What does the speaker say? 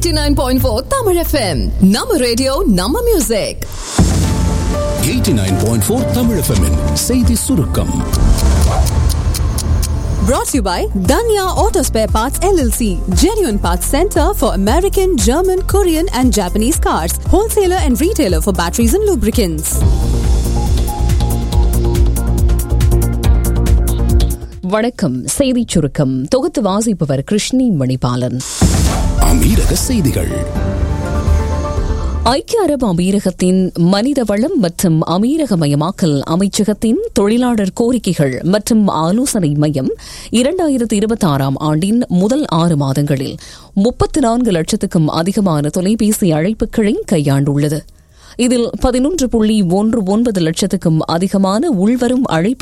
89.4 Tamil FM. நம்ம radio நம்ம music 89.4 Tamil FM -இன் செய்தி சுருக்கம் brought to you by Danya Auto Spare Parts LLC, genuine parts center for American, German, Korean and Japanese cars, wholesaler and retailer for batteries and lubricants. வணக்கம் செய்திச் சுருக்கம் தொகுத்து வாசிப்பவர் கிருஷ்ணி மணிபாலன் அமீரக செய்திகள் ஐக்கிய அரபு அமீரகத்தின் மனித வளம் மற்றும் அமீரகமயமாக்கல் அமைச்சகத்தின் தொழிலாளர் கோரிக்கைகள் மற்றும் ஆலோசனை மையம் இரண்டாயிரத்து இருபத்தி ஆறாம் ஆண்டின் முதல் ஆறு மாதங்களில் முப்பத்து நான்கு லட்சத்துக்கும் அதிகமான தொலைபேசி அழைப்புகளை கையாண்டுள்ளது இதில் பதினொன்று புள்ளி ஒன்று ஒன்பது லட்சத்துக்கும் அதிகமான உள்வரும் அழைப்பு